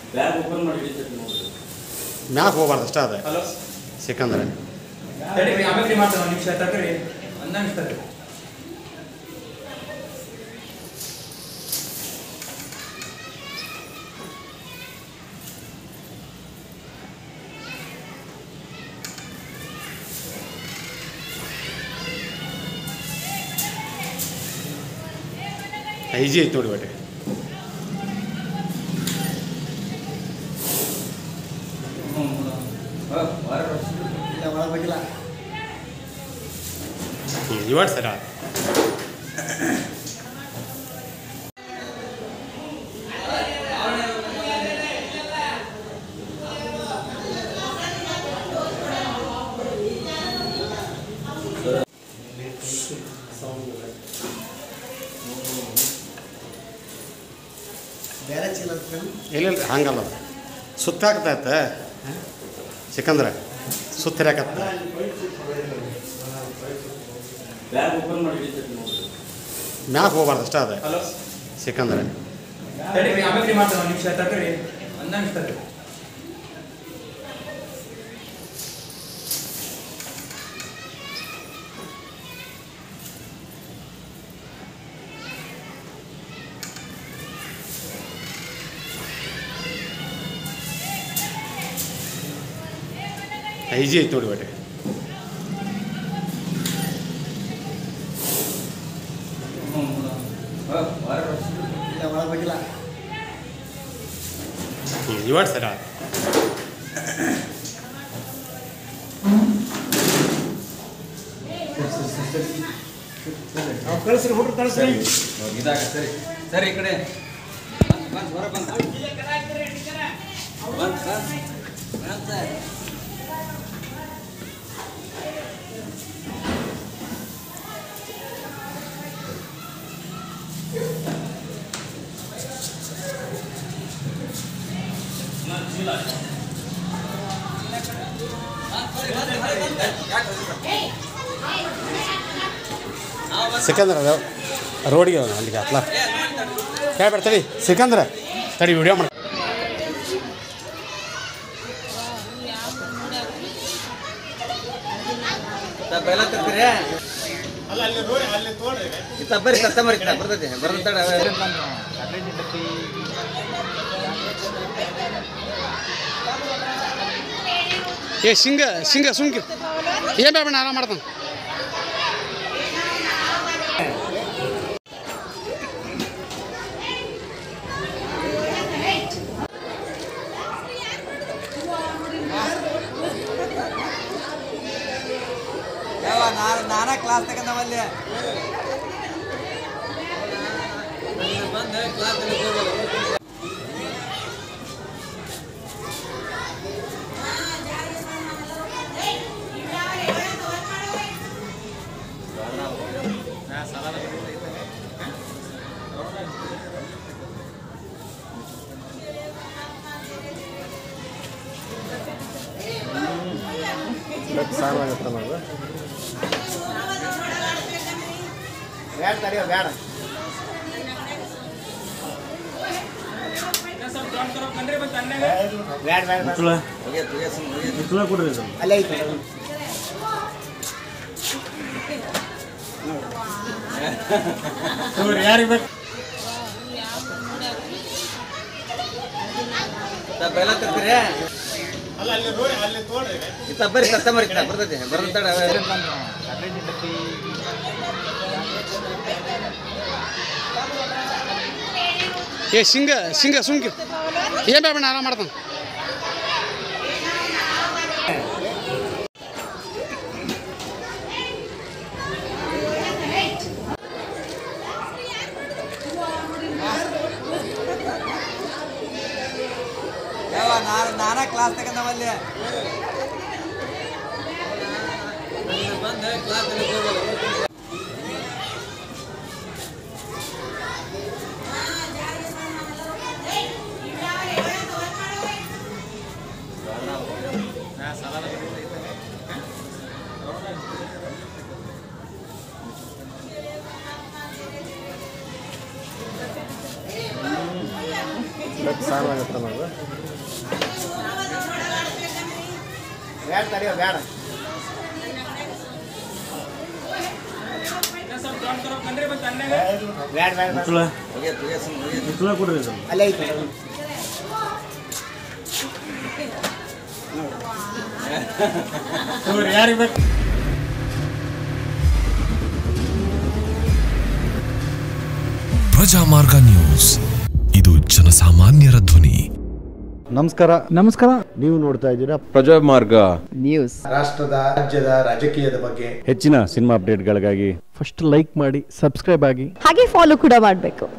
Bag open ಮಾಡಿ ಹಿಡಿತೈತಿ ನೋಡ್ರಿ ಮ್ಯಾಗ ಹೋಗ್ಬಾರ್ದು ಅಷ್ಟೇ ಅದ ಹಲೋ ಸಿಕ್ಕಂದ್ರೆ ತಡೀರಿ ಆಮೇಲೆ ಮಾಡ್ತೇವೆ ಒಂದು ನಿಮಿಷ ತಡ್ರಿ ಒಂದು ನಿಮಿಷ ತಡ್ರಿ ಈಜಿ ಐತಿ ನೋಡಿ ಬಟ್ಟೆ ಹ್ಞೂ ಇವಾಟ್ ಸರ ಬೇರೆ ಚೀಲ ಅಂತ ಇಲ್ಲ ಇಲ್ಲ ಹಂಗಲ್ಲ ಅದು ಸುತ್ತಾಕತ್ತೈತ ಸಿಕ್ಕಂದ್ರೆ ಸುತ್ತಿರಾಕತ್ತ ಬ್ಯಾಗ್ ಓಪನ್ ಮಾಡಿ ಹಿಡಿತೈತಿ ನೋಡ್ರಿ ಮ್ಯಾಗ ಹೋಗ್ಬಾರ್ದು ಅಷ್ಟೇ ಅದ ಹಲೋ ಸಿಕ್ಕಂದ್ರೆ ತಡೀರಿ ಆಮೇಲೆ ಮಾಡ್ತೇವೆ ಒಂದು ನಿಮಿಷ ತಡ್ರಿ ಒಂದು ನಿಮಿಷ ತಡ್ರಿ ಈಜಿ ಐತಿ ನೋಡಿ ಬಟ್ಟೆ ಇಲ್ಲ ಒಳ ಬಗ್ಗಿಲ್ಲ ಹ್ಞೂ ಇವಾಟ್ ಸರ ನಾವು ಕಳಿಸ್ರಿ ಹುಡ್ರು ಕಳಿಸ್ರಿ ಇದಾಗ ಸರಿ ಸರಿ ಈ ಕಡೆ ಬಂದ್ ಬಂದ್ ಹೊರ ಬಂದ್ ಬಂದ್ ಬಂದ್ ಬಂದ್ ಸರ್. ಸಿಕ್ಕಂದ್ರೆ ರೋಡಿಗೆ ಅಲ್ಲಿಗೆ ಹತ್ಲ ಹೇಳ್ಬೇಡ ತಡಿ ಸಿಕ್ಕಂದ್ರೆ ತಡಿ ವಿಡಿಯೋ ಮಾಡಿ ತ ಬೆಲ್ಲ ತರ್ತೀರಿ ಇತ್ತ ಬರ್ರಿ ಕಷ್ಟ ಬರ್ರಿ ಇತ್ತ ಬರ್ತೈತಿ ಬರ್ತೈತಿ ಏ ಸಿಂಗ ಸಿಂಗ ಸುಮ್ಕಿ ಏನು ಬೇಡ ಆರಾಮ ಮಾಡ್ತಾನೆ ಯಾವ ನಾನಾ ಕ್ಲಾಸ್ ತಗೊಂಡವಲ್ಲಿ ಬಂದು ಕ್ಲಾಸ್ ಬೇಡ ತಡಿಯೋ ಬೇಡ ಬೇಡ ಬೇಡ ಬೇಡ ಮುಗಿಯತ್ ಮುಗಿಯತ್ ಸುಮ್ನೆ ಮುಗಿಯತ್ ಅಲ್ಲೇ ಐತೆ ಯಾರಿಗೆ ಬೇಕು ತ ಬೆಲ್ಲ ತರ್ತೀರಿ ಇತ್ತ ಬರ್ರಿ ಕಷ್ಟ ಬರ್ರಿ ಇತ್ತ ಬರ್ತೈತಿ ಬರ್ತೈತಿ ಏ ಸಿಂಗ ಸಿಂಗ ಸುಮ್ಕಿ ಏನು ಬೇಡ ಆರಾಮ ಮಾಡ್ತಾನೆ ಯಾವ ನಾನಾ ಕ್ಲಾಸ್ ತಗೊಂಡವಲ್ಲಿ ಬಂದು ಕ್ಲಾಸ್ ಸಾಲ ಮಾಡ್ತಾನೆ ಅದು ಬೇಡ ತಡೆಯೋ ಬೇಡ ಬೇಡ ಬೇಡ ಬೇಡ ಅಲ್ಲೇ ಐತೆ ಯಾರಿಗೆ ಬೇಕು ಪ್ರಜಾಮಾರ್ಗ ನ್ಯೂಸ್ ಇದು ಜನಸಾಮಾನ್ಯರ ಧ್ವನಿ ನಮಸ್ಕಾರ ನಮಸ್ಕಾರ ನೀವು ನೋಡ್ತಾ ಇದ್ದೀರಾ ಪ್ರಜಾಮಾರ್ಗ ನ್ಯೂಸ್ ರಾಷ್ಟ್ರದ ರಾಜ್ಯದ ರಾಜಕೀಯದ ಬಗ್ಗೆ ಹೆಚ್ಚಿನ ಸಿನಿಮಾ ಅಪ್ಡೇಟ್ಗಳಿಗಾಗಿ ಫಸ್ಟ್ ಲೈಕ್ ಮಾಡಿ ಸಬ್ಸ್ಕ್ರೈಬ್ ಆಗಿ ಹಾಗೆ ಫಾಲೋ ಕೂಡ ಮಾಡಬೇಕು